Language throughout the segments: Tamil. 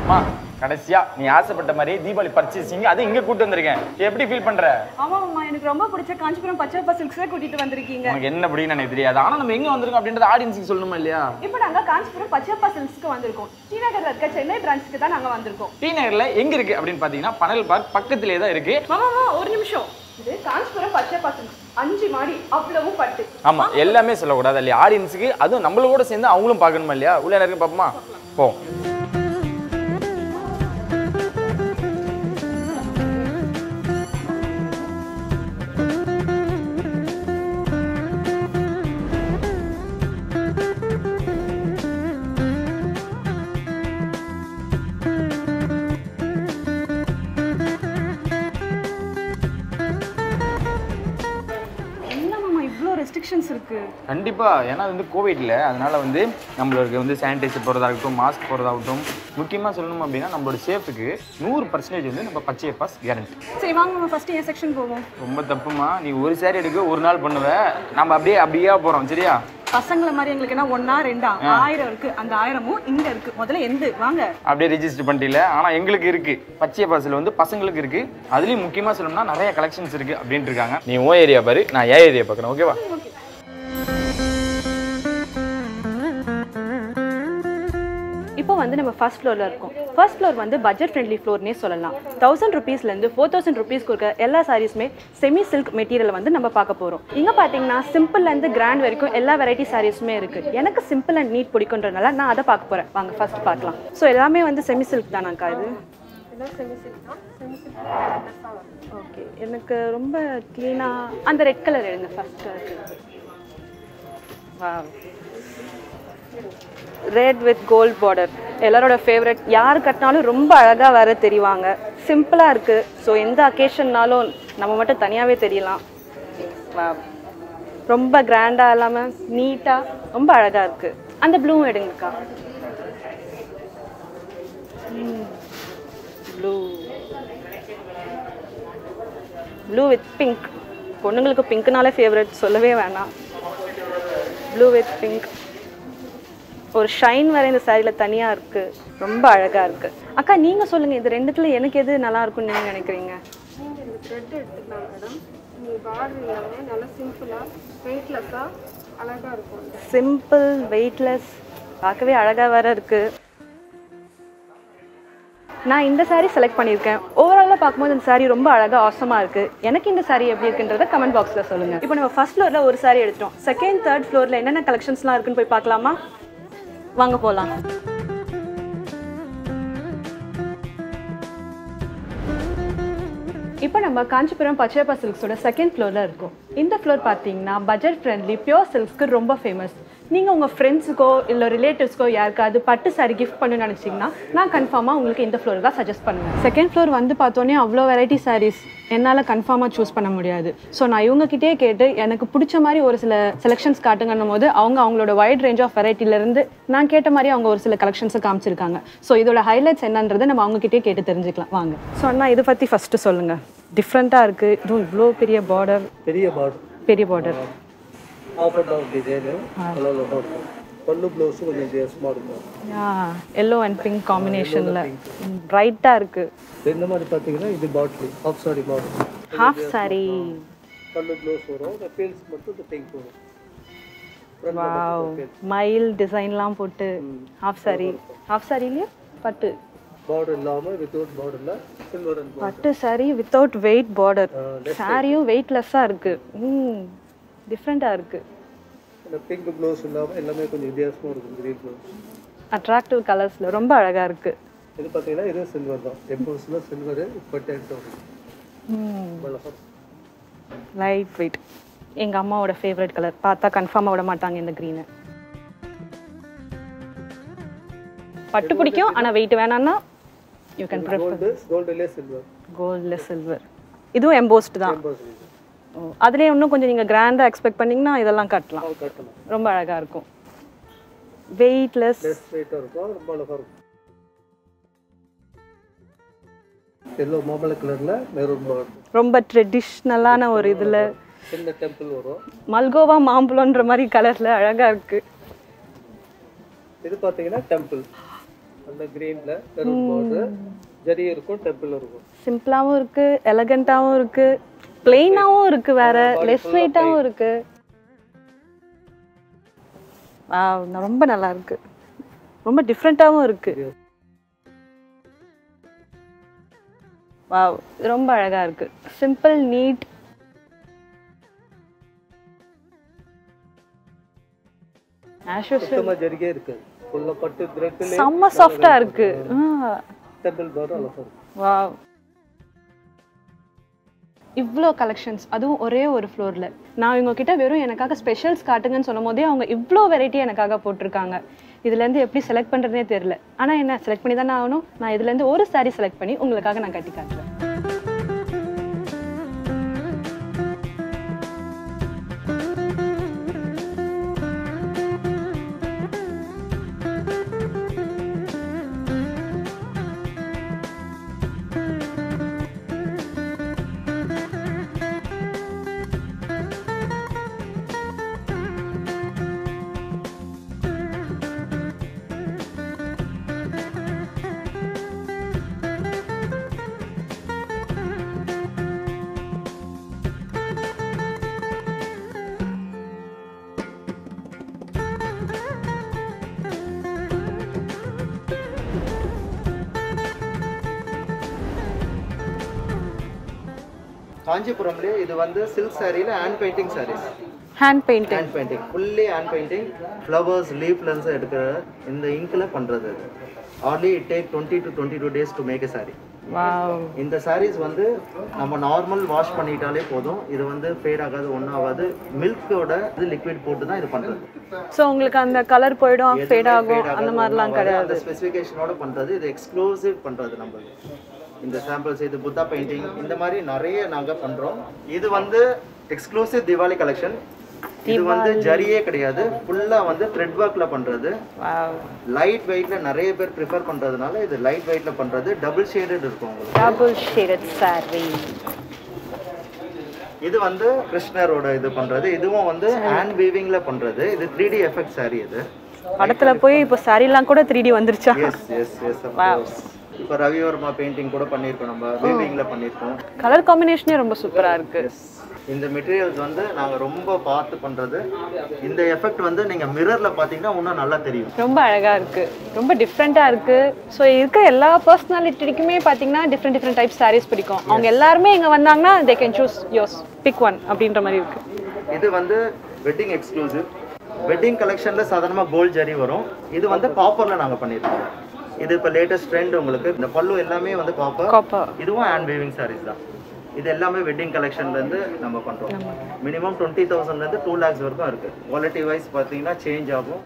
அம்மா கடைசியா நீ ஆசைப்பட்ட மாதிரியே தீபாவளி பர்ச்சேசிங் அது இங்க கூட்டு வந்திருக்கேன் எப்படி ஃபீல் பண்ற ஆமா மாமா எனக்கு ரொம்ப பிடிச்ச காஞ்சிபுரம் பச்சைப்பா சில்க்ஸே கூட்டிட்டு வந்திருக்கீங்க உனக்கு என்ன பிடிக்கும் எனக்கு தெரியாது ஆனா நம்ம எங்க வந்திருக்கோம் அப்படின்றது ஆடியன்ஸுக்கு சொல்லணுமா இல்லையா இப்போ நாங்க காஞ்சிபுரம் பச்சைப்பா சில்க்ஸ்க்கு வந்திருக்கோம் டி நகர்ல இருக்க சென்னை பிரான்ச்சுக்கு தான் நாங்க வந்திருக்கோம் டி நகர்ல எங்க இருக்கு அப்படின்னு பாத்தீங்கன்னா பனல் பார்க் பக்கத்திலே தான் இருக்கு மாமா மாமா, ஒரு நிமிஷம் இது காஞ்சிபுரம் பச்சைப்பா சில்க்ஸ் அஞ்சு மாடி அவ்வளவும் பட்டு ஆமா எல்லாமே சொல்லக்கூடாது இல்லையா ஆடியன்ஸுக்கு அதுவும் நம்மளோட சேர்ந்து அவங்களும் பார்க்கணுமா இல்லையா உள்ள என்ன இருக்கு பாப்போமா போ என்ன மாமா இவ்வளோ ரெஸ்ட்ரிக்ஷன்ஸ் இருக்கு கண்டிப்பா ஏன்னா அது வந்து கோவிட்ல அதனால வந்து நம்மளுக்கு வந்து சானிடைசர் போகிறதாகட்டும் மாஸ்க் போகிறதாகட்டும் முக்கியமாக சொல்லணும் அப்படின்னா நம்மளோட சேஃப்க்கு நூறு பர்சன்டேஜ் வந்து நம்ம பச்சை பாஸ் கேரண்டி சரி வாங்க மாமா ஃபர்ஸ்ட் ஏன் செக்ஷன் போவோம் ரொம்ப தப்புமா நீ ஒரு சேரீ எடுக்க ஒரு நாள் பண்ணுவ நம்ம அப்படியே அப்படியே போகிறோம் சரியா பசங்களை மாதிரி எங்களுக்கு என்ன ஒன்னா ரெண்டா ஆயிரம் இருக்கு அந்த ஆயிரமும் இங்க இருக்கு முதல்ல எந்த வாங்க அப்படியே ரிஜிஸ்டர் பண்ணிட்டீல ஆனால் எங்களுக்கு இருக்கு பச்சை பாஸில் வந்து பசங்களுக்கு இருக்கு அதுலேயும் முக்கியமாக சொல்லணும்னா நிறைய கலெக்ஷன்ஸ் இருக்கு அப்படின்ட்டு இருக்காங்க நீ ஓ ஏரியா பாரு நான் ஏ ஏரியா பார்க்குறேன் ஓகேவா இப்போ வந்து நம்ம ஃபர்ஸ்ட் ஃப்ளோரில் இருக்கோம் ஃபர்ஸ்ட் ஃப்ளோர் வந்து பட்ஜெட் ஃப்ரெண்ட்லி ஃப்ளோர்னே சொல்லலாம் தௌசண்ட் ருபீஸ்லேருந்து ஃபோர் தௌசண்ட் ருபீஸ்க்கு இருக்க எல்லா சாரீஸுமே செமி சில்க் மெட்டீரியல் வந்து நம்ம பார்க்க போகிறோம் இங்கே பார்த்தீங்கன்னா சிம்பிள்லேருந்து கிராண்ட் வரைக்கும் எல்லா வெரைட்டி சாரீஸுமே இருக்குது எனக்கு சிம்பிள் அண்ட் நீட் பிடிக்குன்றனால நான் அதை பார்க்க போகிறேன் வாங்க ஃபர்ஸ்ட் பார்க்கலாம் ஸோ எல்லாமே வந்து செமி சில்க் தானாக்கா இது ஓகே எனக்கு ரொம்ப க்ளீனாக அந்த ரெட் கலர் எடுங்க ஃபர்ஸ்ட் வா ரெட் வித் கோல்ட் பார்டர் எல்லாரோட ஃபேவரட் யார் கட்டினாலும் ரொம்ப அழகாக வர தெரிவாங்க சிம்பிளாக இருக்குது ஸோ எந்த அக்கேஷன்னாலும் நம்ம மட்டும் தனியாகவே தெரியலாம் Wow. ரொம்ப கிராண்டாக இல்லாமல் நீட்டாக ரொம்ப அழகாக இருக்குது அந்த ப்ளூ எடுங்கக்கா ப்ளூ ப்ளூ வித் பிங்க் பொண்ணுங்களுக்கு பிங்க்னாலே ஃபேவரட் சொல்லவே வேணாம் ப்ளூ வித் பிங்க் ஒரு ஷைன் வர இந்த சாரியில் தனியாக இருக்குது ரொம்ப அழகாக இருக்குது அக்கா நீங்கள் சொல்லுங்கள் இது ரெண்டுத்துல எனக்கு எது நல்லா இருக்கும்னு நீங்கள் நினைக்கிறீங்க நீங்கள் இந்த த்ரெட் எடுத்துக்கலாம் மேடம் நீங்கள் பார்டர் இல்லாமல் நல்லா சிம்பிளாக வெயிட்லெஸ்ஸாக அழகாக இருக்கும் இந்த சிம்பிள் வெயிட்லெஸ் பார்க்கவே அழகாக வேற இருக்குது நான் இந்த saree செலக்ட் பண்ணியிருக்கேன் ஓவராலாக பார்க்கும்போது இந்த saree ரொம்ப அழகாக ஆசமாக இருக்குது எனக்கு இந்த saree எப்படி இருக்குன்றத கமெண்ட் பாக்ஸில் சொல்லுங்கள் இப்போ நம்ம ஃபர்ஸ்ட் ஃப்ளோரில் ஒரு saree எடுத்துட்டோம் செகண்ட் தேர்ட் ஃப்ளோரில் என்னென்ன கலெக்ஷன்ஸ்லாம் இருக்குன்னு போய் பார்க்கலாமா வாங்க போகலாம் இப்போ நம்ம காஞ்சிபுரம் பச்சையப்பா சில்க்ஸோட செகண்ட் ஃப்ளோரில் இருக்கோம் இந்த ஃப்ளோர் பார்த்தீங்கன்னா பட்ஜெட் ஃப்ரெண்ட்லி பியோர் சில்க்ஸ்க்கு ரொம்ப ஃபேமஸ் நீங்கள் உங்கள் ஃப்ரெண்ட்ஸுக்கோ இல்லை ரிலேட்டிவ்ஸ்க்கோ யாருக்காவது பட்டு சாரி கிஃப்ட் பண்ணணும்னு நினச்சிங்கன்னா நான் கன்ஃபார்மாக உங்களுக்கு இந்த ஃப்ளோர் தான் சஜஸ்ட் பண்ணுவேன் செகண்ட் ஃப்ளோர் வந்து பார்த்தோன்னே அவ்வளோ வெரைட்டி சாரீஸ் என்னால் கன்ஃபார்மாக சூஸ் பண்ண முடியாது ஸோ நான் இவங்ககிட்டயே கேட்டு எனக்கு பிடிச்ச மாதிரி ஒரு சில செலெக்ஷன்ஸ் காட்டுங்கன்னும் போது அவங்க அவங்களோட வைட் ரேஞ்ச் ஆஃப் வெரைட்டிலேருந்து நான் கேட்ட மாதிரி அவங்க ஒரு சில கலெக்ஷன்ஸை காமிச்சிருக்காங்க ஸோ இதோட ஹைலைட்ஸ் என்னன்றதை நம்ம அவங்ககிட்டயே கேட்டு தெரிஞ்சுக்கலாம் வாங்க ஸோ அண்ணா இதை பற்றி ஃபஸ்ட்டு சொல்லுங்கள் டிஃப்ரெண்ட்டாக இருக்குது இதுவும் இவ்வளோ பெரிய பார்டர் பெரிய பார்டர் பெரிய border half and half design கலரில் தான் இருக்கும் பல்லு ப்ளவுஸும் கொஞ்சம் வித்தியாசமாக இருக்கும் எல்லோ அண்ட் பிங்க் காம்பினேஷனில் பிரைட்டாக இருக்குது இந்த மாதிரி பார்த்தீங்கன்னா இது பாட்டில் of sari model half sari பல்லு ப்ளவுஸ் வரும் இந்த ஃபீல்ஸ் மட்டும் இந்த பிங்க் வரும் வாவ் மயில் டிசைன்லாம் போட்டு ஹாஃப் சாரி ஹாஃப் சாரிலேயே பட்டு பார்டர் இல்லாமல் வித்தவுட் பார்டரில் சில்வர் அண்ட் பட்டு சாரி வித்தவுட் வெயிட் பார்டர் சாரியும் வெயிட்லெஸ்ஸாக இருக்குது ம் டிஃப்ரெண்ட்டாக இருக்குது இந்த பிங்க் ப்ளவுஸ் இல்லாமல் எல்லாமே கொஞ்சம் வித்தியாசமாக இருக்கும் கிரீன் ப்ளவுஸ் அட்ராக்டிவ் கலர்ஸில் ரொம்ப அழகாக இருக்குது இது பார்த்தீங்கன்னா இது சில்வர் தான் டெம்பிள்ஸில் சில்வரு இப்போ டென்ட் வரும் அழகா லைட் வெயிட் எங்கள் அம்மாவோட ஃபேவரட் கலர் பார்த்தா கன்ஃபார்மாக விட மாட்டாங்க இந்த க்ரீனை பட்டு பிடிக்கும் ஆனால் வெயிட் வேணான்னா யூ கேன் ப்ரிஃபர் கோல்டு கோல்டுலேயே சில்வர் கோல்டில் சில்வர் இதுவும் எம்போஸ்ட் தான் ஓ அதுலேயே இன்னும் கொஞ்சம் நீங்கள் கிராண்டாக எக்ஸ்பெக்ட் பண்ணிங்கன்னா இதெல்லாம் கட்டலாம் கட்டணும் ரொம்ப அழகாக இருக்கும் வெயிட்லெஸ் லெஸ் வெயிட்டாக இருக்கும் ரொம்ப அழகாக இருக்கும் எல்லோ மாம்பழ கலரில் மெரூன் பார்டர் ரொம்ப ட்ரெடிஷ்னலான ஒரு இதில் சின்ன டெம்பிள் வரும் மல்கோவா மாம்பழன்ற மாதிரி கலரில் அழகாக இருக்குது இது பார்த்தீங்கன்னா டெம்பிள் அந்த கிரீன்ல மெரூன் பார்டர் ஜரி இருக்கும் டெம்பிள் இருக்கும் சிம்பிளாகவும் இருக்கு எலகண்ட்டாகவும் இருக்கு பிளெயினாகவும் இருக்கு வேற லெஸ் வெயிட்டாகவும் இருக்கு Wow, ந- ரொம்ப நல்லா இருக்கு ரொம்ப டிஃப்ரெண்ட்டாகவும் இருக்கு வாவ் ரொம்ப அழகா இருக்கு சிம்பிள் நீட் ஆஷுவல் சுத்தமா ஜரிகே இருக்காது ஃபுல்லா பட்டு த்ரெட்ல செம்ம சாஃப்டா இருக்கு டெம்பிள் பார்டர் அழகா இருக்கும் வாவ் இவ்வளோ கலெக்ஷன்ஸ் அதுவும் ஒரே ஒரு ஃப்ளோரில் நான் இவங்க கிட்ட வெறும் எனக்காக ஸ்பெஷல்ஸ் காட்டுங்கன்னு சொன்னும் போதே அவங்க இவ்வளோ வெரைட்டி எனக்காக போட்டிருக்காங்க இதுலேருந்து எப்படி செலக்ட் பண்ணுறதே தெரில ஆனால் என்ன செலக்ட் பண்ணி தானே ஆகணும் நான் இதுலேருந்து ஒரு saree செலக்ட் பண்ணி உங்களுக்காக நான் கட்டி காட்டுறேன் காஞ்சிபுரம்லேயே இது வந்து சில்க் சாரியில் hand painting sarees hand painting hand painting fully hand painting flowers லீஃப்லன்ஸ் எடுக்கிற இந்த இங்கில் பண்ணுறது early it take twenty to twenty two days to make a sari wow இந்த சாரீஸ் வந்து நம்ம நார்மல் வாஷ் பண்ணிட்டாலே போதும் இது வந்து ஃபேட் ஆகாது ஒன்றும் ஆகாது மில்கோட இது லிக்விட் போட்டு தான் இது பண்ணுறது ஸோ உங்களுக்கு அந்த கலர் போயிடும் ஃபேட் ஆகும் அந்த மாதிரிலாம் கிடையாது அந்த ஸ்பெசிஃபிகேஷனோட பண்ணுறது இது எக்ஸ்க்ளூசிவ் பண்ணுறது நம்ம இந்த சாம்பிள்ஸ் இது புத்தா பெயிண்டிங் இந்த மாதிரி நிறைய நாங்கள் பண்ணுறோம் இது வந்து எக்ஸ்க்ளூசிவ் திவாலி கலெக்ஷன் இது வந்து ஜரியே கிடையாது ஃபுல்லாக வந்து த்ரெட் ஒர்க்கில் பண்ணுறது வாவ் லைட் வெயிட்ல நிறைய பேர் ப்ரிஃபர் பண்றதுனால இது லைட் வெயிட்ல பண்றது டபுள் ஷேடட் இருக்கும் உங்களுக்கு டபுள் ஷேடட் saree இது வந்து கிருஷ்ணரோட இது பண்றது இதுவும் வந்து ஹேண்ட் வீவிங்ல பண்றது இது த்ரீ டி எஃபெக்ட் சாரி இது படத்துல போய் இப்போ சாரீலாம் கூட த்ரீ டி வந்துருச்சா எஸ் எஸ் எஸ் இப்போ ரவிவர்மா பெயிண்டிங் கூட பண்ணியிருக்கோம் நம்ம வீவிங்ல பண்ணியிருக்கோம் கலர் காம்பினேஷனே ரொம்ப சூப்பரா இருக்கு இந்த மெட்டீரியல்ஸ் வந்து நாங்க ரொம்ப பார்த்து பண்றது இந்த எஃபெக்ட் வந்து நீங்க மிரர்ல பாத்தீங்கன்னா இன்னும் நல்லா தெரியும் ரொம்ப அழகா இருக்கு ரொம்ப டிஃப்ரெண்டா இருக்கு ஸோ இருக்க எல்லா பர்சனாலிட்டிக்குமே பார்த்தீங்கன்னா டிஃப்ரெண்ட் டிஃப்ரெண்ட் டைப் சாரீஸ் பிடிக்கும் அவங்க எல்லாருமே இங்க வந்தாங்கன்னா they can choose yours pick one அப்படின்ற மாதிரி இருக்கு இது வந்து வெட்டிங் எக்ஸ்க்ளூசிவ் வெட்டிங் கலெக்ஷன்ல சாதாரணமா கோல்ட் ஜரி வரும் இது வந்து காப்பர்ல நாங்க பண்ணிருக்கோம் இது இப்போ லேட்டஸ்ட் ட்ரெண்ட் உங்களுக்கு இந்த பல்லு எல்லாமே வந்து காப்பர் காப்பர் இதுவும் ஹேண்ட் வீவிங் சாரீஸ் தான் இது எல்லாமே வெட்டிங் கலெக்ஷன்ல இருந்து நம்ம பண்றோம் மினிமம் டுவெண்ட்டி தௌசண்ட்ல இருந்து டூ லேக்ஸ் வரைக்கும் இருக்கு குவாலிட்டி வைஸ் பார்த்தீங்கன்னா சேஞ்ச் ஆகும்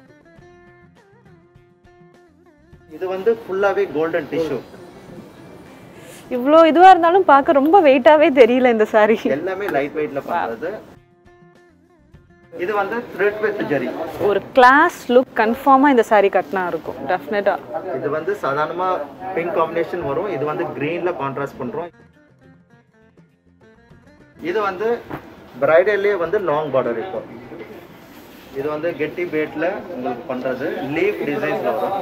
இது வந்து ஃபுல்லாவே கோல்டன் டிஷ்யூ இவ்வளோ இதுவா இருந்தாலும் பார்க்க ரொம்ப வெயிட்டாவே தெரியல இந்த saree எல்லாமே லைட் வெயிட்ல பண்றது இது வந்து த்ரெட் வித் ஜரி ஒரு கிளாஸ் லுக் கன்ஃபார்மா இந்த saree கட்டினா இருக்கும் டெஃபினட்டா இது வந்து சாதாரணமா பிங்க் காம்பினேஷன் வரும் இது வந்து கிரீன்ல கான்ட்ராஸ்ட் பண்றோம் இது வந்து பிரைடல்லே வந்து லாங் பார்டர் இப்போ இது வந்து கெட்டி பேட்ல உங்களுக்கு பண்றது லீஃப் டிசைன்ஸ்ல வரும்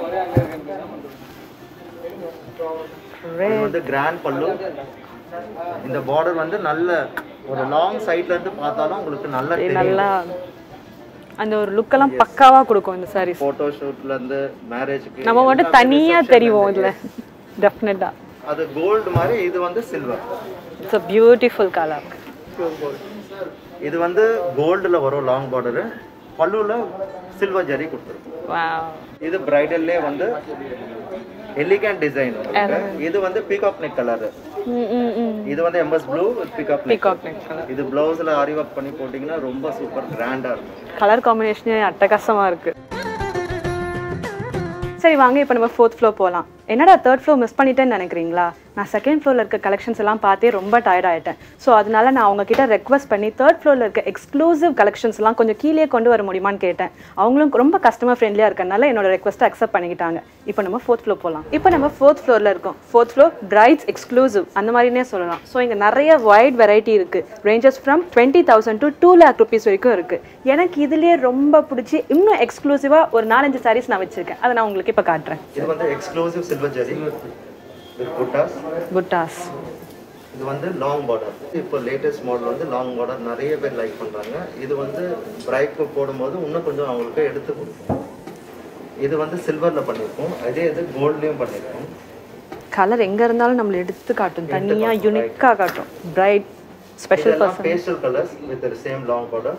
இது வந்து கிராண்ட் பல்லு இந்த பார்டர் வந்து நல்ல ஒரு லாங் சைட்ல இருந்து பார்த்தாலும் உங்களுக்கு நல்ல தெரியும் நல்லா அந்த ஒரு லுக்கெல்லாம் பக்காவா கொடுக்கும் இந்த sarees போட்டோ ஷூட்ல இருந்து மேரேஜ்க்கு நம்ம மட்டும் தனியா தெரியும் இதுல டெஃபினட்டா அது கோல்டு மாதிரி இது வந்து silver it's a beautiful colour இது வந்து கோல்டுல வரும் லாங் பார்டரு பல்லுல சில்வர் ஜரி கொடுத்துருக்கும் வாவ் இது பிரைடல்லே வந்து எலிகண்ட் டிசைன் இது வந்து பீகாக் நெக் கலர் ம் ம் ம் இது வந்து MS blue peacock neck peacock neck colour இது பிளவுஸ்ல ஆரி ஒர்க் பண்ணி போட்டிங்கன்னா ரொம்ப சூப்பர் கிராண்டா இருக்கும் கலர் காம்பினேஷனே அட்டகாசமா இருக்கு சரி வாங்க இப்போ நம்ம ஃபோர்த் ஃப்ளோர் போகலாம் என்னடா தேர்ட் ஃப்ளோர் மிஸ் பண்ணிட்டேன்னு நினைக்கிறீங்களா நான் செகண்ட் ஃப்ளோரில் இருக்க கலெக்ஷன்ஸ் எல்லாம் பார்த்தே ரொம்ப டயர்ட் ஆயிட்டேன் ஸோ அதனால நான் அவங்க கிட்ட ரெக்வஸ்ட் பண்ணி தேர்ட் ஃப்ளோரில் இருக்க எக்ஸ்க்ளூசிவ் கலெக்ஷன்ஸ் எல்லாம் கொஞ்சம் கீழே கொண்டு வர முடியுமான்னு கேட்டேன் அவங்களும் ரொம்ப கஸ்டமர் ஃப்ரெண்ட்லியாக இருக்கறனால என்னோட ரெக்வஸ்ட்டை அக்செப்ட் பண்ணிக்கிட்டாங்க இப்போ நம்ம ஃபோர்த் ஃப்ளோர் போகலாம் இப்போ நம்ம ஃபோர்த் ஃப்ளோரில் இருக்கோம் ஃபோர்த் ஃப்ளோர் பிரைட்ஸ் எக்ஸ்க்ளூசிவ் அந்த மாதிரினே சொல்லலாம் ஸோ இங்கே நிறைய வைட் வெரைட்டி இருக்குது ranges from twenty thousand to two lakh rupees வரைக்கும் இருக்குது எனக்கு இதுலேயே ரொம்ப பிடிச்சி இன்னும் எக்ஸ்க்ளூசிவாக ஒரு நாலஞ்சு சாரீஸ் நான் வச்சுருக்கேன் அதை நான் உங்களுக்கு இப்போ காட்டுறேன் இது வந்து எக்ஸ்க்ளூசிவ் சில்வர் ஜெரி வித் புட்டாஸ் புட்டாஸ் இது வந்து லாங் பார்டர் இப்போ லேட்டஸ்ட் மாடல் வந்து லாங் பார்டர் நிறைய பேர் லைக் பண்ணுறாங்க இது வந்து பிரைட்க்கு போடும்போது இன்னும் கொஞ்சம் அவங்களுக்கு எடுத்து கொடுக்கும் இது வந்து சில்வரில் பண்ணியிருக்கோம் அதே இது கோல்ட்லேயும் பண்ணியிருக்கோம் கலர் எங்கே இருந்தாலும் நம்மளை எடுத்து காட்டும் தனியாக யூனிக்காக காட்டும் பிரைட் ஸ்பெஷல் இதெல்லாம் person pastel colours with same long border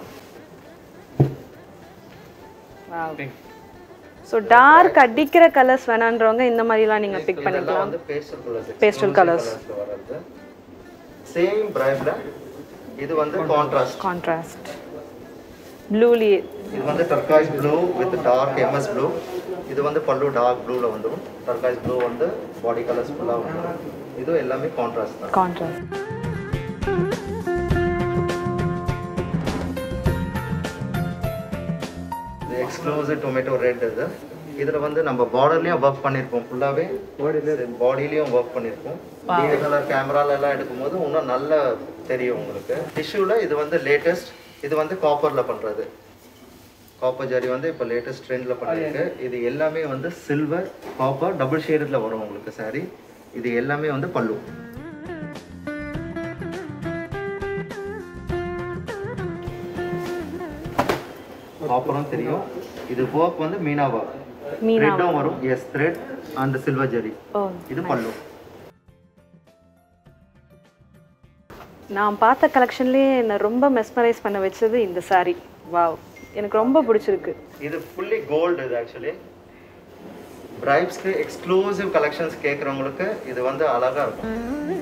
so dark அடிக்கிற கலர்ஸ் வேணான்றவங்க இந்த மாதிரிலாம் நீங்கள் பிக் இதெல்லாம் பண்ணிக்கலாம் வந்து பேஸ்டல் கலர்ஸ் Pastel colours. வர்றது சேம் பிரைட்ல இது வந்து கான்ட்ராஸ்ட் கான்ட்ராஸ்ட் ப்ளூலி இது வந்து turquoise blue with dark MS blue இது வந்து பல்லு டார்க் ப்ளூவில் வந்துடும் டர்காய்ஸ் ப்ளூ வந்து பாடி கலர்ஸ் ஃபுல்லாக வந்துடும் இது எல்லாமே கான்ட்ராஸ்ட் தான் கான்ட்ராஸ்ட் இது எக்ஸ்க்ளூசிவ் டொமேட்டோ ரெட் இது இதில் வந்து நம்ம பார்டர்லேயும் ஒர்க் பண்ணியிருப்போம் ஃபுல்லாகவே பாடியிலையும் ஒர்க் பண்ணியிருப்போம் நீல கலர் கேமரால எல்லாம் எடுக்கும்போது இன்னும் நல்லா தெரியும் உங்களுக்கு டிஷ்யூவில் இது வந்து லேட்டஸ்ட் இது வந்து காப்பரில் பண்ணுறது காப்பர் ஜரி வந்து இப்போ லேட்டஸ்ட் ட்ரெண்டில் பண்ணியிருக்கு இது எல்லாமே வந்து சில்வர் காப்பர் டபுள் ஷேடில் வரும் உங்களுக்கு saree இது எல்லாமே வந்து பல்லு காப்பரும் தெரியும் இது ஒர்க் வந்து மீனா ஒர்க் மீனா த்ரெட்டும் வரும் yes thread and silver zari ஓ இது பல்லு நான் பார்த்த கலெக்ஷன்லேயே என்னை ரொம்ப மெஸ்மரைஸ் பண்ண வச்சது இந்த saree வாவ் எனக்கு ரொம்ப பிடிச்சிருக்கு இது ஃபுல்லி கோல்டு இது ஆக்சுவலி பிரைப்ஸ்க்கு எக்ஸ்க்ளூசிவ் கலெக்ஷன்ஸ் கேட்குறவங்களுக்கு இது வந்து அழகா இருக்கும்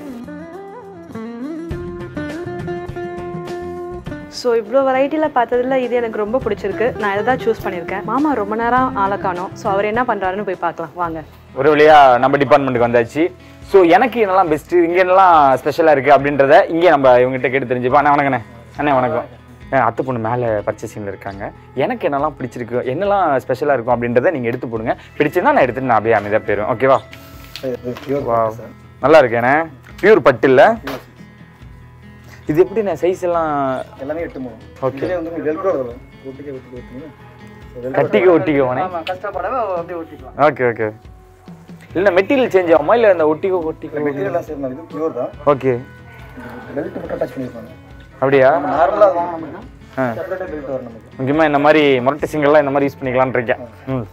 ஸோ இவ்வளோ வெரைட்டியில் பார்த்ததுல இது எனக்கு ரொம்ப பிடிச்சிருக்கு நான் இதை தான் சூஸ் பண்ணியிருக்கேன் மாமா ரொம்ப நேரம் ஆளை காணோம் ஸோ அவர் என்ன பண்ணுறாருன்னு போய் பார்க்கலாம் வாங்க ஒரு வழியா நம்ம டிபார்ட்மெண்ட்டுக்கு வந்தாச்சு ஸோ எனக்கு என்னெல்லாம் பெஸ்ட்டு இங்கே என்னெல்லாம் ஸ்பெஷலாக இருக்குது அப்படின்றத இங்கே நம்ம இவங்ககிட்ட கேட்டு தெரிஞ்சுப்போம் அண்ணா வணக்கண்ணே அண்ணே வணக்கம் அஹ் அத்தை பொண்ணு மேலே பர்ச்சேசிங்கில் இருக்காங்க எனக்கு என்னெல்லாம் பிடிச்சிருக்கு என்னெல்லாம் ஸ்பெஷலாக இருக்கும் அப்படின்றத நீங்கள் எடுத்து போடுங்க பிடிச்சிருந்தா நான் எடுத்துட்டு நான் அப்படியே அமைதியாக போயிடுவேன் ஓகேவா வா நல்லா இருக்கேண்ணே பியூர் பட்டு இல்லை இது எப்படி நான் சைஸ் எல்லாம் எல்லாமே எட்டு மூணு ஓகே இதுலேயே வந்து வெல்க்ரோ வரும் ஒட்டிக்க விட்டு ஒட்டிங்க கட்டிக்க ஒட்டிக்கோனே கஷ்டப்படாம அப்படியே ஒட்டிக்கலாம் ஓகே ஓகே இல்லை மெட்டீரியல் சேஞ்ச் ஆகுமா இல்லை அந்த ஒட்டிக்கோ ஒட்டிக்கோ மெட்டீரியல்லாம் சேர்ந்து இது பியூர் தான் ஓகே பெல்ட் மட்டும் டச் பண்ணியிருப்பாங்க அப்படியா நார்மலாக வாங்கினோம்னா ஆ செப்பரேட்டாக பெல்ட் வரும் நமக்கு முக்கியமாக இந்த மாதிரி முரட்டு சிங்கல்லாம் இந்த மாதிரி யூஸ் பண்ணிக்கலாம்னு இருக்கேன் ம்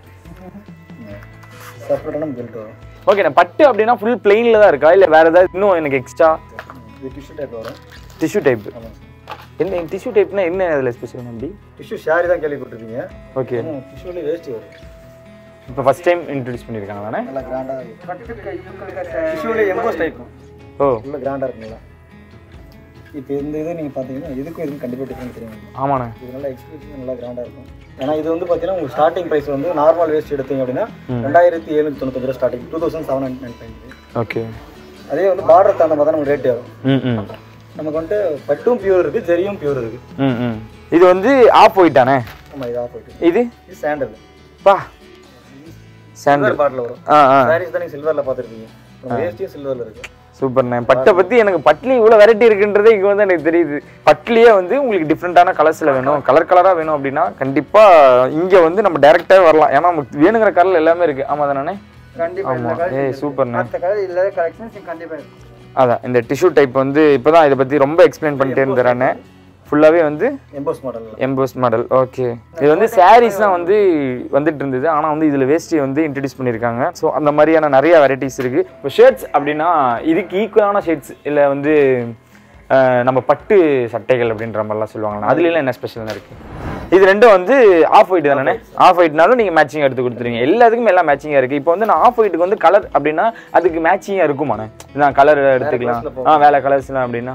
செப்பரேட்டான பெல்ட் வரும் ஓகேண்ணா பட்டு அப்படின்னா ஃபுல் பிளெயினில் தான் இருக்கா இல்லை வேறு ஏதாவது இன்னும் எனக்கு எக்ஸ்ட்ரா இது டிஷ்யூ டைப் வரும் டிஷ்யூ டைப் ஆமாம் என்ன டிஷ்யூ டைப்னா என்ன அதில் ஸ்பெஷல் அப்படி டிஷ்யூ ஷாரி தான் கேள்விப்பட்டிருக்கீங்க ஓகே டிஷ்யூலேயே வேஸ்ட் வரும் இப்போ ஃபஸ்ட் டைம் இன்ட்ரடியூஸ் பண்ணியிருக்காங்களாண்ணே நல்லா கிராண்டாக டிஷ்யூலேயே எம்போஸ் டைப் ஓ நல்லா கிராண்டாக இருக்குங்களா இப்போ இந்த இது நீங்கள் பார்த்தீங்கன்னா இதுக்கும் இதுக்கும் கண்டிப்பாக டிஃப்ரெண்ட் தெரியும் ஆமாண்ணே இது நல்லா எக்ஸ்பீரியன்ஸ் நல்லா கிராண்டாக இருக்கும் ஏன்னா இது வந்து பார்த்தீங்கன்னா உங்களுக்கு ஸ்டார்டிங் ப்ரைஸ் வந்து நார்மல் வேஸ்ட் எடுத்தீங்க அப்படின்னா ரெண்டாயிரத்தி எழுநூத்தி தொண்ணூத்தஞ்சு ரூபா starting two thousand seven hundred nine five okay அதே வந்து பார்டர் தகுந்த மாதிரி தான் நமக்கு ரேட் ஆகும் ம் ம் நமக்கு வந்துட்டு பட்டும் பியூர் இருக்குது ஜெரியும் பியூர் இருக்குது ம் ம் இது வந்து ஆஃப் ஒயிட்டானே ஆமாம் இது ஆஃப் போயிட்டு இது இது சாண்டல் பா சாண்டல் சில்வர் பாட்டில் வரும் ஆ ஆ சாரீஸ் தான் நீங்கள் சில்வரில் பார்த்துருப்பீங்க நம்ம வேஸ்டியும் சில்வரில் இருக்குது சூப்பர்ண்ணே பட்டை பற்றி எனக்கு பட்லி இவ்வளோ வெரைட்டி இருக்குன்றதே இங்கே வந்து எனக்கு தெரியுது பட்லியே வந்து உங்களுக்கு டிஃப்ரெண்ட்டான கலர்ஸில் வேணும் கலர் கலராக வேணும் அப்படின்னா கண்டிப்பாக இங்கே வந்து நம்ம டேரெக்டாகவே வரலாம் ஏன்னா நமக்கு வேணுங்கிற கலர் எல்லாமே இருக்குது ஆமாம் தானே ஆமாம் ஏய் சூப்பர்ண்ணே கலர் இல்லாத கலெக்ஷன்ஸ் கண்டிப்பாக இருக்கும் அதான் இந்த டிஷ்யூ டைப் வந்து இப்போ தான் இதை பற்றி ரொம்ப எக்ஸ்பிளைன் பண்ணிட்டே இருந்துறானே ஃபுல்லாகவே வந்து emboss model emboss model okay இது வந்து சாரீஸ்லாம் வந்து வந்துட்டு இருந்தது ஆனால் வந்து இதில் வேஷ்டி வந்து இன்ட்ரடியூஸ் பண்ணியிருக்காங்க ஸோ அந்த மாதிரியான நிறைய வெரைட்டிஸ் இருக்குது இப்போ ஷர்ட்ஸ் அப்படின்னா இதுக்கு ஈக்குவலான ஷர்ட்ஸ் இல்லை வந்து அஹ், நம்ம பட்டு சட்டைகள் அப்படின்ற மாதிரிலாம் சொல்லுவாங்களா அதுல என்ன ஸ்பெஷல்னு இருக்குது இது ரெண்டும் வந்து ஆஃப் ஒயிட் தானே ஆஃப் ஒயிட்னாலும் நீங்கள் மேட்சிங் எடுத்து கொடுத்துருவீங்க எல்லாத்துக்கும் எல்லாம் மேட்சிங்காக இருக்குது இப்போ வந்து நான் ஆஃப் ஒயிட்டுக்கு வந்து கலர் அப்படின்னா அதுக்கு மேட்சிங்காக இருக்குமாண்ணே நான் கலர் எடுத்துக்கலாம் ஆ வேலை கலர்ஸ்லாம் அப்படின்னா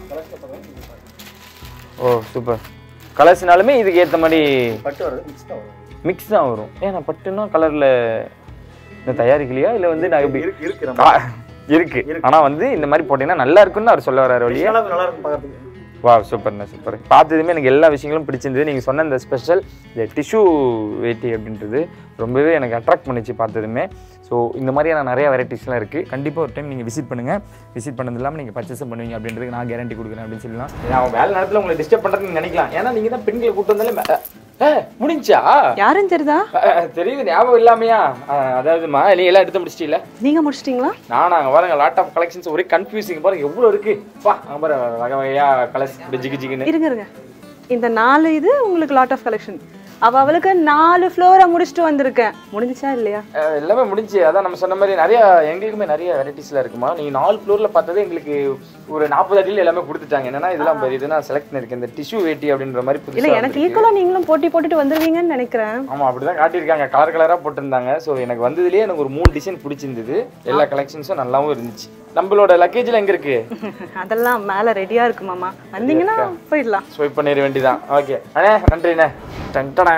ஓ சூப்பர் கலர்ஸ்னாலுமே இதுக்கு ஏற்ற மாதிரி பட்டு வருது மிக்ஸ் தான் வரும் மிக்ஸ் தான் வரும் ஏன்னா பட்டுன்னா கலரில் இந்த தயாரிக்கலையா இல்லை வந்து நான் எப்படி இருக்கு இருக்கு நம்ம கா- இருக்கு ஆனா வந்து இந்த மாதிரி போட்டீங்கன்னா நல்லா இருக்குன்னு அவர் சொல்ல வர்றாரு வழியா நல்லா நல்லா இருக்கும் பார்க்கறதுக்கு வா சூப்பர்ண்ணா சூப்பர் பார்த்ததுமே எனக்கு எல்லா விஷயங்களும் பிடிச்சிருந்தது நீங்கள் சொன்ன இந்த ஸ்பெஷல் இந்த டிஷ்யூ வேட்டி அப்படின்றது ரொம்பவே எனக்கு அட்ராக்ட் பண்ணிச்சு பார்த்ததுமே ஸோ இந்த மாதிரியான நிறைய வெரைட்டிஸ்லாம் இருக்குது கண்டிப்பாக ஒரு டைம் நீங்கள் விசிட் பண்ணுங்கள் விசிட் பண்ணது இல்லாமல் நீங்கள் பர்ச்சேஸ் பண்ணுவீங்க அப்படின்றதுக்கு நான் கேரண்டி கொடுக்குறேன் அப்படின்னு சொல்லலாம் நான் வேலை நேரத்தில் உங்களை டிஸ்டர்ப் பண்ணுறதுன்னு நினைக்கலாம் ஏன்னா நீங்கள் தான் பெண்களை கூட்டு வந்தாலே ஏ முடிஞ்சா யாருன்னு தெரியுதா அஹ், தெரியுது ஞாபகம் இல்லாமையா அஹ், அதாவதுமா நீ எல்லாம் எடுத்து முடிச்சிட்டீல நீங்க முடிச்சிட்டீங்களா நானா அங்க பாருங்க லாட் ஆஃப் கலெக்ஷன்ஸ் ஒரே கன்ஃபியூசிங் பாருங்க எவ்வளவு இருக்கு பா அங்க பாருங்க வகை வகையா கலர்ஸ் ஜிகு ஜிகுன்னு இருங்க இருங்க இந்த நாலு இது உங்களுக்கு லாட் ஆஃப் கலெக்ஷன் அவ அவளுக்கு நாலு ஃப்ளோரை முடிச்சுட்டு வந்திருக்கேன் முடிஞ்சுச்சா இல்லையா அஹ் எல்லாமே முடிஞ்சு அதான் நம்ம சொன்ன மாதிரி நிறைய எங்களுக்குமே நிறைய வெரைட்டிஸ்ல இருக்குமா நீங்க நாலு ஃப்ளோர்ல பார்த்தது எங்களுக்கு ஒரு நாற்பது அடியில் எல்லாமே கொடுத்துட்டாங்க என்னன்னா இதெல்லாம் பெரிய இது நான் செலக்ட் பண்ணிருக்கேன் இந்த டிஷ்யூ வேட்டி அப்படின்ற மாதிரி இல்ல புதுசா எனக்கு வந்திருக்கு. ஈக்குவலா நீங்களும் போட்டி போட்டுட்டு வந்துருவீங்கன்னு நினைக்கிறேன் ஆமா அப்படிதான் காட்டியிருக்காங்க கலர் கலரா போட்டிருந்தாங்க ஸோ எனக்கு வந்ததுலயே எனக்கு ஒரு மூணு டிசைன் பிடிச்சிருந்தது எல்லா கலெக்ஷன்ஸும் நல்லாவும் இருந்துச்சு நம்மளோட லக்கேஜ்ல எங்க இருக்கு அதெல்லாம் மேல ரெடியா இருக்கு மாமா வந்தீங்கன்னா போயிடலாம் ஸ்வைப் பண்ணிட வேண்டியதான் ஓகே அண்ணே நன்றிண்ணே டன்டடா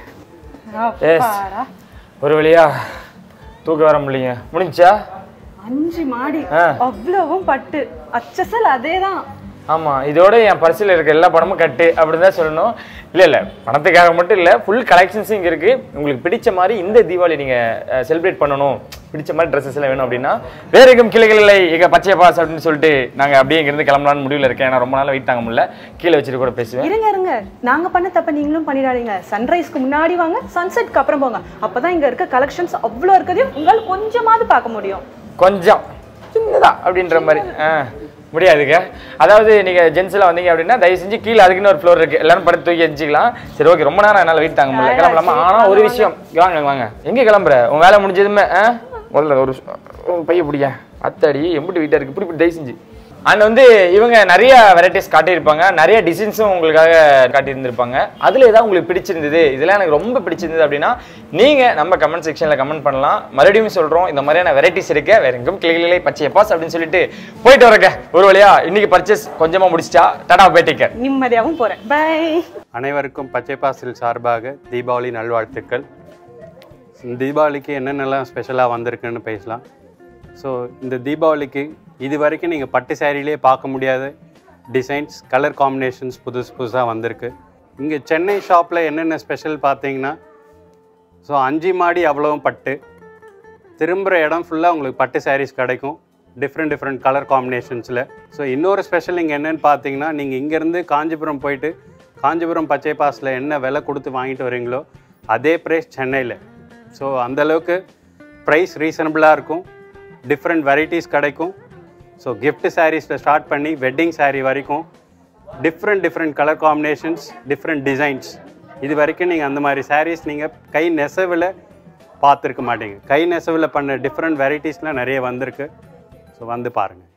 எஸ் ஒரு வழியா தூக்க வர முடியலைங்க முடிஞ்சா அஞ்சு மாடி ஆ. அவ்வளவும் பட்டு அச்சசல் அதேதான் ஆமா இதோட என் பர்சில் இருக்க எல்லா படமும் கட்டு அப்படின்னு தான் சொல்லணும் இல்ல இல்ல பணத்துக்காக மட்டும் இல்ல ஃபுல் கலெக்ஷன்ஸும் இங்க இருக்கு உங்களுக்கு பிடிச்ச மாதிரி இந்த தீபாவளி நீங்க செலிப்ரேட் பண்ணணும் பிடிச்ச மாதிரி ட்ரெஸ்ஸஸ் எல்லாம் வேணும் அப்படின்னா வேற எங்கும் கிளைகள் இல்லை எங்க பச்சை பாஸ் அப்படின்னு சொல்லிட்டு நாங்க அப்படியே இங்கிருந்து கிளம்பலாம்னு முடிவில் இருக்கேன் ஏன்னா ரொம்ப நாள் வெயிட் தாங்க முடியல கீழே வச்சுட்டு கூட பேசுவேன் இருங்க இருங்க நாங்க பண்ண தப்ப நீங்களும் பண்ணிடாதீங்க சன்ரைஸ்க்கு முன்னாடி வாங்க சன்செட்க்கு அப்புறம் போங்க அப்பதான் இங்க இருக்க கலெக்ஷன்ஸ் அவ்வளோ இருக்கதையும் உங்களால் கொஞ்சமாவது பார்க்க முடியும் கொஞ்சம் சின்னதா அப்படின்ற மாதிரி ஆ முடியாதுங்க அதாவது நீங்க ஜென்ஸ்ல வந்தீங்க அப்படின்னா தயவு செஞ்சு கீழே அதுக்குன்னு ஒரு ஃப்ளோர் இருக்கு எல்லாரும் படுத்து தூக்கி எஞ்சிக்கலாம் சரி ஓகே ரொம்ப நேரம் என்னால வெயிட் தாங்க முடியல கிளம்பலாமா ஆனா ஒரு விஷயம் வாங்க வாங்க எங்க கிளம்புற உன் வேலை முடிஞ்சதுமே ஆ முதல்ல ஒரு உன் பைய பிடிக்க அத்தாடி எம்பிட்டு வெயிட்டா இருக்கு இப்படி இப்படி தயவு செஞ்சு அண்ட் வந்து இவங்க நிறைய வெரைட்டிஸ் காட்டியிருப்பாங்க நிறைய டிசைன்ஸும் உங்களுக்காக காட்டியிருந்திருப்பாங்க அதில் ஏதாவது உங்களுக்கு பிடிச்சிருந்தது இதெல்லாம் எனக்கு ரொம்ப பிடிச்சிருந்தது அப்படின்னா நீங்கள் நம்ம கமெண்ட் செக்ஷனில் கமெண்ட் பண்ணலாம் மறுபடியும் சொல்கிறோம் இந்த மாதிரியான வெரைட்டிஸ் இருக்கு வேற எங்கும் கிளிகளை பச்சை பாஸ் அப்படின்னு சொல்லிட்டு போயிட்டு வரங்க ஒரு வழியா இன்னைக்கு பர்ச்சேஸ் கொஞ்சமாக முடிச்சிட்டா டாடா பேட்டிக்கர் நிம்மதியாகவும் போறேன் பை அனைவருக்கும் பச்சை பாசில் சார்பாக தீபாவளி நல்வாழ்த்துக்கள் இந்த தீபாவளிக்கு என்னென்னலாம் ஸ்பெஷலாக வந்திருக்குன்னு பேசலாம் ஸோ இந்த தீபாவளிக்கு இது வரைக்கும் நீங்கள் பட்டு சேரீலே பார்க்க முடியாத டிசைன்ஸ் கலர் காம்பினேஷன்ஸ் புதுசு புதுசாக வந்திருக்கு இங்கே சென்னை ஷாப்பில் என்னென்ன ஸ்பெஷல் பார்த்தீங்கன்னா ஸோ அஞ்சு மாடி அவ்வளவும் பட்டு திரும்புகிற இடம் ஃபுல்லாக உங்களுக்கு பட்டு சாரீஸ் கிடைக்கும் டிஃப்ரெண்ட் டிஃப்ரெண்ட் கலர் காம்பினேஷன்ஸில் ஸோ இன்னொரு ஸ்பெஷல் இங்கே என்னென்னு பார்த்தீங்கன்னா நீங்கள் இங்கேருந்து காஞ்சிபுரம் போயிட்டு காஞ்சிபுரம் பச்சை பாஸில் என்ன விலை கொடுத்து வாங்கிட்டு வரீங்களோ அதே ப்ரைஸ் சென்னையில் ஸோ அந்தளவுக்கு ப்ரைஸ் ரீசனபிளாக இருக்கும் டிஃப்ரெண்ட் வெரைட்டிஸ் கிடைக்கும் ஸோ gift சாரீஸில் ஸ்டார்ட் பண்ணி வெட்டிங் saree வரைக்கும் different different colour combinations different designs இது வரைக்கும் நீங்கள் அந்த மாதிரி sarees நீங்கள் கை நெசவில் பார்த்துருக்க மாட்டீங்க கை நெசவில் பண்ண டிஃப்ரெண்ட் வெரைட்டிஸ்லாம் நிறைய வந்திருக்கு ஸோ வந்து பாருங்கள்